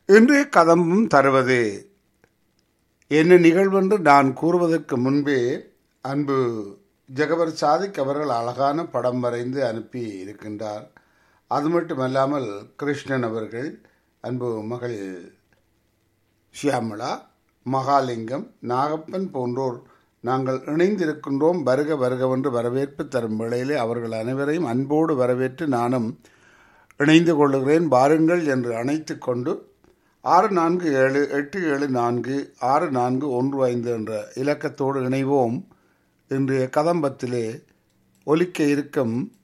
இன்றைய கதம்பும் தருவது என்ன நிகழ்வென்று நான் கூறுவதற்கு முன்பே அன்பு ஜெகவர் சாதிக் அவர்கள் அழகான படம் வரைந்து அனுப்பி இருக்கின்றார் அது மட்டுமல்லாமல் கிருஷ்ணன் அவர்கள் அன்பு மகள் ஷியாமளா மகாலிங்கம் நாகப்பன் போன்றோர் நாங்கள் இணைந்திருக்கின்றோம் வருக வருகவென்று வரவேற்பு தரும் வேளையிலே அவர்கள் அனைவரையும் அன்போடு வரவேற்று நானும் இணைந்து கொள்ளுகிறேன் பாருங்கள் என்று அணைத்து கொண்டு ஆறு நான்கு ஏழு எட்டு ஏழு நான்கு ஆறு நான்கு ஒன்று ஐந்து என்ற இலக்கத்தோடு இணைவோம் இன்றைய கதம்பத்திலே ஒலிக்க இருக்கும்